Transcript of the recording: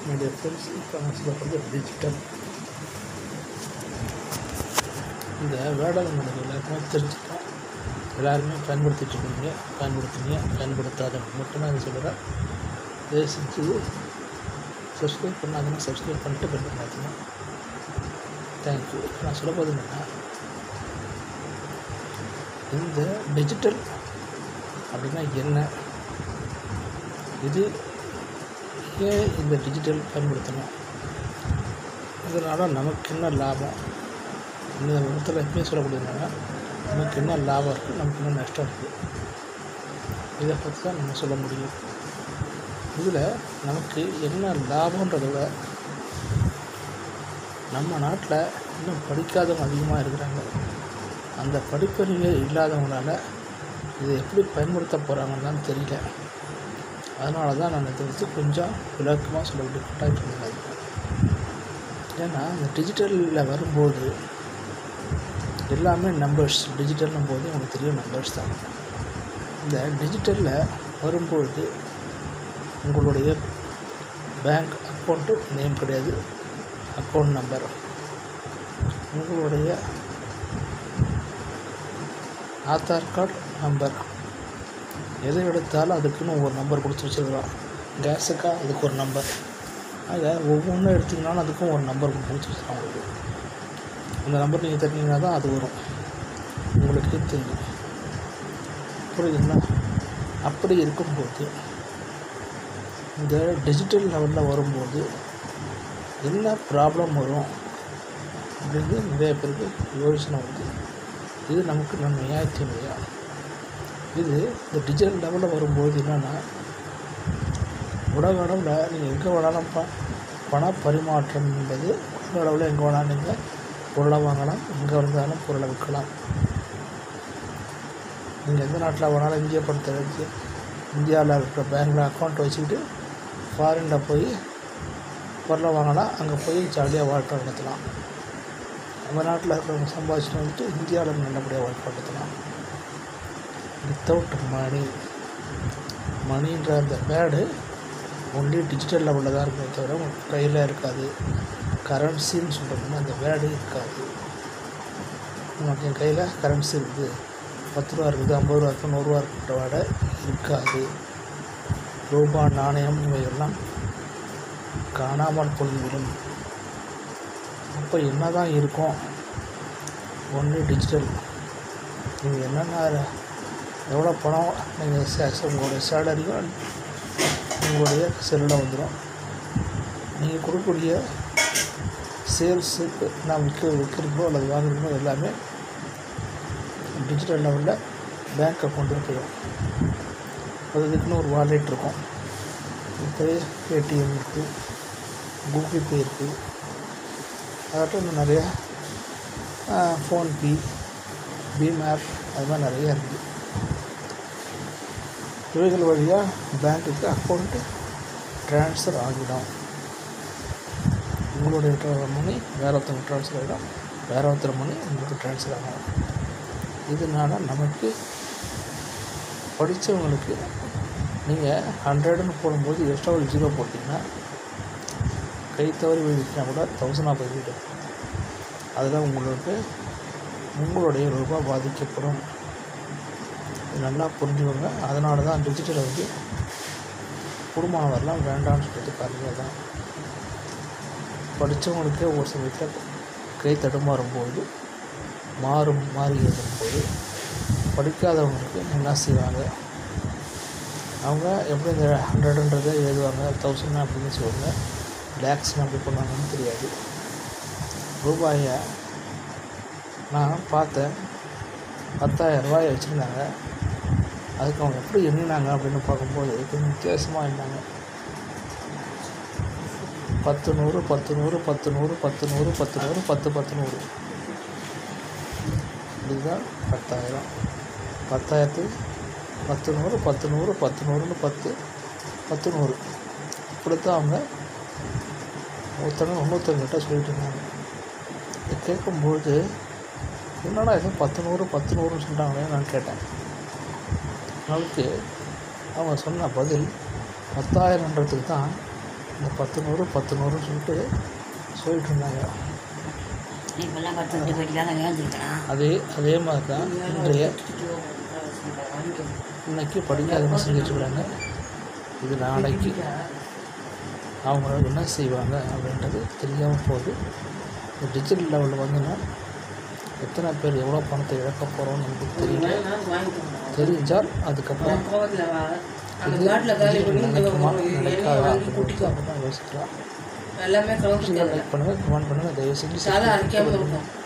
என்னுடைய ஃப்ரெண்ட்ஸ் இப்போ நான் சொல்லப்படுறது டிஜிட்டல் இந்த வேடல் மொழி எல்லாருக்குமே தெரிஞ்சுக்கலாம் எல்லாருமே பயன்படுத்திட்டு இருக்கீங்க பயன்படுத்துங்க பயன்படுத்தாதவங்க மட்டும் நான் சொல்கிறேன் தயவு செஞ்சு சப்ஸ்கிரைப் பண்ணாதீங்க சப்ஸ்கிரைப் பண்ணிட்டு பெல் பண்ணாதீங்க தேங்க்யூ இப்போ நான் சொல்ல போகிறது என்னென்னா இந்த டிஜிட்டல் அப்படின்னா என்ன இது ஏன் இந்த டிஜிட்டல் பயன்படுத்தணும் இதனால் நமக்கு என்ன லாபம் இந்த விதத்தில் எப்பயும் சொல்லக்கூடியதுனால நமக்கு என்ன லாபம் இருக்குது நமக்கு என்ன நஷ்டம் இருக்குது இதை பற்றி தான் நம்ம சொல்ல முடியும் இதில் நமக்கு என்ன லாபன்றதை விட நம்ம நாட்டில் இன்னும் படிக்காதவங்க அதிகமாக இருக்கிறாங்க அந்த படிப்பறிவே இல்லாதவங்களால இதை எப்படி பயன்படுத்த போகிறாங்கன்னு தெரியல அதனால தான் நான் இதை வந்து கொஞ்சம் விளக்கமாக சொல்ல வேண்டிய கட்டாயம் இருக்கிறேன் ஏன்னா இந்த டிஜிட்டலில் வரும்போது எல்லாமே நம்பர்ஸ் டிஜிட்டல்னும் போது உங்களுக்கு தெரியும் நம்பர்ஸ் தான் இந்த டிஜிட்டலில் வரும்பொழுது உங்களுடைய பேங்க் அக்கௌண்ட்டு நேம் கிடையாது அக்கௌண்ட் நம்பர் உங்களுடைய ஆதார் கார்டு நம்பர் எதை எடுத்தாலும் அதுக்குன்னு ஒரு நம்பர் கொடுத்து வச்சுருக்கலாம் கேஸுக்கா அதுக்கு ஒரு நம்பர் ஆக ஒவ்வொன்றும் எடுத்திங்கனாலும் அதுக்கும் ஒரு நம்பர் கொடுத்து வச்சுருக்காங்க உங்களுக்கு அந்த நம்பர் நீங்கள் தட்டினீங்கன்னா தான் அது வரும் உங்களுக்கு தெரியும் புரியுதுங்களா அப்படி இருக்கும்போது இந்த டிஜிட்டல் லெவலில் வரும்போது என்ன ப்ராப்ளம் வரும் அப்படின்னு நிறைய பேருக்கு யோசனை வருது இது நமக்கு நன்மையா தீமையா இது இந்த டிஜிட்டல் லெவலில் வரும்போது என்னென்னா உலக அளவில் நீங்கள் எங்கே வேணாலும் ப பண பரிமாற்றம் என்பது உலக அளவில் எங்கே வேணாலும் நீங்கள் பொருளை வாங்கலாம் எங்கே இருந்தாலும் பொருளை விற்கலாம் நீங்கள் எந்த நாட்டில் வேணாலும் இந்திய பணத்தை வச்சு இந்தியாவில் இருக்கிற பேங்கில் அக்கௌண்ட் வச்சுக்கிட்டு ஃபாரினில் போய் பொருளை வாங்கலாம் அங்கே போய் ஜாலியாக வாழ்க்கை நடத்தலாம் நம்ம நாட்டில் இருக்கிறவங்க சம்பாதிச்சுட்டு வந்துட்டு இந்தியாவில் நல்லபடியாக வாழ்க்கை நடத்தலாம் வித்தவுட் மணி மணின்ற அந்த பேடு ஒன்லி டிஜிட்டல் லெவலில் தான் இருக்குமே தவிர உங்களுக்கு கையில் இருக்காது கரன்சின்னு சொல்கிறோம்னா அந்த வேர்டு இருக்காது உனக்கு என் கையில் கரன்சி இருக்குது பத்து ரூபா இருக்குது ஐம்பது ரூபா இருக்குது நூறுரூவா இருக்கிற வேர்டை இருக்காது ரூபா நாணயம் இவையெல்லாம் காணாமல் போய்விடும் அப்போ என்ன தான் இருக்கும் ஒன்லி டிஜிட்டல் நீங்கள் என்னென்ன எவ்வளோ பணம் நீங்கள் சே உங்களுடைய சேலரியும் உங்களுடைய செல்லில் வந்துடும் நீங்கள் கொடுக்கக்கூடிய சேல்ஸுக்கு நான் விற்க விற்கிறதோ அல்லது வாங்குறதோ எல்லாமே டிஜிட்டல் லெவலில் பேங்க் அக்கௌண்ட்டுக்கு போயிடும் அது இதுக்குன்னு ஒரு வாலெட் இருக்கும் இப்போ ஏடிஎம் இருக்குது கூகுள் பே இருக்குது அதாட்டம் இன்னும் நிறையா ஃபோன்பே பீம் ஆப் அது மாதிரி நிறையா இருக்குது இவைகள் வழியாக பேங்க்குக்கு அக்கௌண்ட்டு ட்ரான்ஸ்ஃபர் ஆகிடும் உங்களுடைய மணி வேறு ஒருத்தவங்க ட்ரான்ஸ்ஃபர் ஆகிடும் வேறு ஒருத்தர் மணி உங்களுக்கு ட்ரான்ஸ்ஃபர் ஆகும் இதனால் நமக்கு படித்தவங்களுக்கு நீங்கள் ஹண்ட்ரடுன்னு போடும்போது எக்ஸ்ட்ரா ஒரு ஜீரோ போட்டிங்கன்னா கை தவறி விழுந்துச்சுன்னா கூட தௌசண்டாக போய்விடும் அதில் உங்களுக்கு உங்களுடைய ரூபாய் பாதிக்கப்படும் இது நல்லா புரிஞ்சுக்கோங்க அதனால தான் டிஜிட்டலை வந்து குடும்பம் வரலாம் வேண்டாம்னு சொல்லிட்டு காரணம் தான் படித்தவங்களுக்கே ஒரு சமயத்தில் கை தடுமாறும்போது மாறும் மாறி இருக்கும்போது படிக்காதவங்களுக்கு என்ன செய்வாங்க அவங்க எப்படி இந்த ஹண்ட்ரடுன்றதை எழுதுவாங்க தௌசண்ட் அப்படின்னு சொல்லுவாங்க லேக்ஸ்னு அப்படி பண்ணுவாங்கன்னு தெரியாது ரூபாயை நான் பார்த்தேன் பத்தாயிரம் ரூபாய் வச்சுருந்தாங்க அதுக்கு அவங்க எப்படி எண்ணினாங்க அப்படின்னு பார்க்கும்போது கொஞ்சம் வித்தியாசமாக எண்ணாங்க பத்து நூறு பத்து நூறு பத்து நூறு பத்து நூறு பத்து நூறு பத்து பத்து நூறு இதுதான் பத்தாயிரம் பத்தாயிரத்து பத்து நூறு பத்து நூறு பத்து நூறுன்னு பத்து பத்து நூறு இப்படித்தான் அவங்க ஒருத்தவங்க இன்னொருத்தவங்கிட்ட சொல்லிட்டு இருந்தாங்க இதை கேட்கும்பொழுது என்னடா ஏதோ பத்து நூறு பத்து நூறுன்னு சொல்கிறாங்களே நான் கேட்டேன் அதுக்கு அவங்க சொன்ன பதில் பத்தாயிரன்றதுக்கு தான் இந்த பத்து நூறு பத்து நூறுன்னு சொல்லிட்டு சொல்லிட்டு இருந்தாங்க இப்பெல்லாம் பத்து விட்டு போயிட்டு தான் ஏந்துருக்கலாம் அதே அதே மாதிரி தான் இன்றைய இன்னைக்கு படிக்காதவங்க செஞ்சிட்ருக்குறாங்க இது நாளைக்கு அவங்க என்ன செய்வாங்க அப்படின்றது தெரியாமல் போகுது இந்த டிஜிட்டல் லெவலில் வந்துன்னா எத்தனை பேர் எவ்வளோ பணத்தை இழக்க போகிறோம்னு எனக்கு தெரியல தெரிஞ்சால் அதுக்கப்புறம் இது இது நடக்குமா நடக்காதா அப்படின்னு அப்புறம் யோசிக்கலாம் எல்லாமே கலந்து லைக் பண்ணுங்கள் கமெண்ட் பண்ணுங்கள் தயவு செஞ்சு சாதம் அரைக்காம இருக்கும்